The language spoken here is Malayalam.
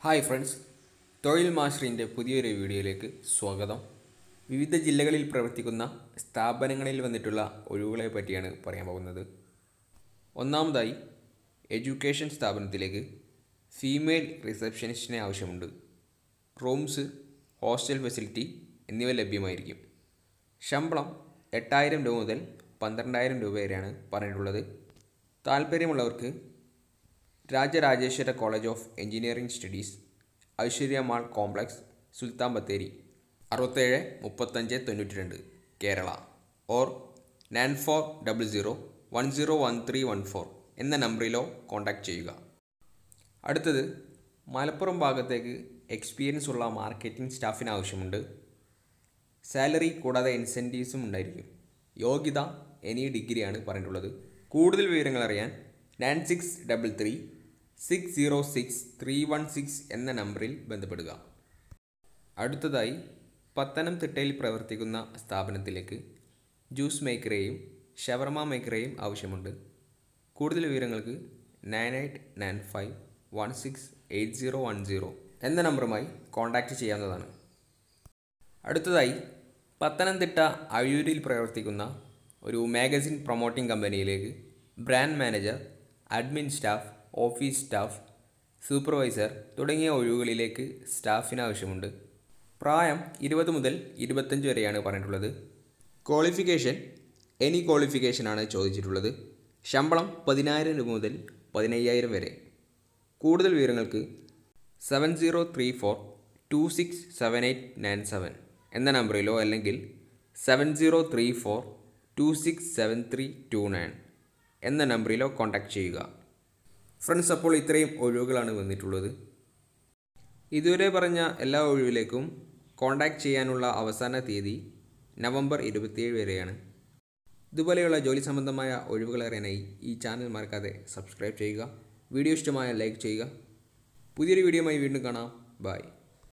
ഹായ് ഫ്രണ്ട്സ് തൊഴിൽ മാസ്റ്ററിൻ്റെ പുതിയൊരു വീഡിയോയിലേക്ക് സ്വാഗതം വിവിധ ജില്ലകളിൽ പ്രവർത്തിക്കുന്ന സ്ഥാപനങ്ങളിൽ വന്നിട്ടുള്ള ഒഴിവുകളെ പറ്റിയാണ് പറയാൻ പോകുന്നത് ഒന്നാമതായി എഡ്യൂക്കേഷൻ സ്ഥാപനത്തിലേക്ക് ഫീമെയിൽ റിസപ്ഷനിസ്റ്റിനെ ആവശ്യമുണ്ട് റൂംസ് ഹോസ്റ്റൽ ഫെസിലിറ്റി എന്നിവ ലഭ്യമായിരിക്കും ശമ്പളം എട്ടായിരം രൂപ മുതൽ പന്ത്രണ്ടായിരം രൂപ വരെയാണ് പറഞ്ഞിട്ടുള്ളത് താല്പര്യമുള്ളവർക്ക് Rajarajeshwara college of engineering studies Aishwarya mall complex Sultan Bathery അറുപത്തേഴ് മുപ്പത്തഞ്ച് തൊണ്ണൂറ്റി രണ്ട് Kerala or nine four double zero one zero one three one four എന്ന നമ്പറിലോ കോൺടാക്റ്റ് ചെയ്യുക അടുത്തത് മലപ്പുറം ഭാഗത്തേക്ക് എക്സ്പീരിയൻസ് ഉള്ള മാർക്കറ്റിംഗ് സ്റ്റാഫിന് ആവശ്യമുണ്ട് സാലറി കൂടാതെ ഇൻസെൻറ്റീവ്സും ഉണ്ടായിരിക്കും യോഗ്യത എനി ഡിഗ്രിയാണ് പറഞ്ഞിട്ടുള്ളത് കൂടുതൽ വിവരങ്ങൾ അറിയാൻ nine six double three six zero six three one six എന്ന നമ്പറിൽ ബന്ധപ്പെടുക അടുത്തതായി പത്തനംതിട്ടയിൽ പ്രവർത്തിക്കുന്ന സ്ഥാപനത്തിലേക്ക് ജ്യൂസ് മേക്കറെയും ഷവർമ മേക്കറെയും ആവശ്യമുണ്ട് കൂടുതൽ വിവരങ്ങൾക്ക് nine eight nine five one six eight zero one zero എന്ന നമ്പറുമായി കോൺടാക്റ്റ് ചെയ്യാവുന്നതാണ് അടുത്തതായി പത്തനംതിട്ട അഴൂരിൽ പ്രവർത്തിക്കുന്ന ഒരു മാഗസിൻ പ്രൊമോട്ടിംഗ് കമ്പനിയിലേക്ക് brand manager admin staff office staff supervisor തുടങ്ങിയ ഒഴിവുകളിലേക്ക് സ്റ്റാഫിന് ആവശ്യമുണ്ട് പ്രായം ഇരുപത് മുതൽ ഇരുപത്തഞ്ച് വരെയാണ് പറഞ്ഞിട്ടുള്ളത് ക്വാളിഫിക്കേഷൻ എനി ക്വാളിഫിക്കേഷനാണ് ചോദിച്ചിട്ടുള്ളത് ശമ്പളം പതിനായിരം രൂപ മുതൽ പതിനയ്യായിരം വരെ കൂടുതൽ വിവരങ്ങൾക്ക് seven zero three four two six seven eight nine seven എന്ന നമ്പറിലോ അല്ലെങ്കിൽ seven zero three four two six seven three two nine എന്ന നമ്പറിലോ കോൺടാക്റ്റ് ചെയ്യുക ഫ്രണ്ട്സ് അപ്പോൾ ഇത്രയും ഒഴിവുകളാണ് വന്നിട്ടുള്ളത് ഇതുവരെ പറഞ്ഞ എല്ലാ ഒഴിവിലേക്കും കോൺടാക്റ്റ് ചെയ്യാനുള്ള അവസാന തീയതി നവംബർ ഇരുപത്തിയേഴ് വരെയാണ് ഇതുപോലെയുള്ള ജോലി സംബന്ധമായ ഒഴിവുകൾ അറിയാനായി ഈ ചാനൽ മറക്കാതെ സബ്സ്ക്രൈബ് ചെയ്യുക വീഡിയോ ഇഷ്ടമായ ലൈക്ക് ചെയ്യുക പുതിയൊരു വീഡിയോയുമായി വീണ്ടും കാണാം ബൈ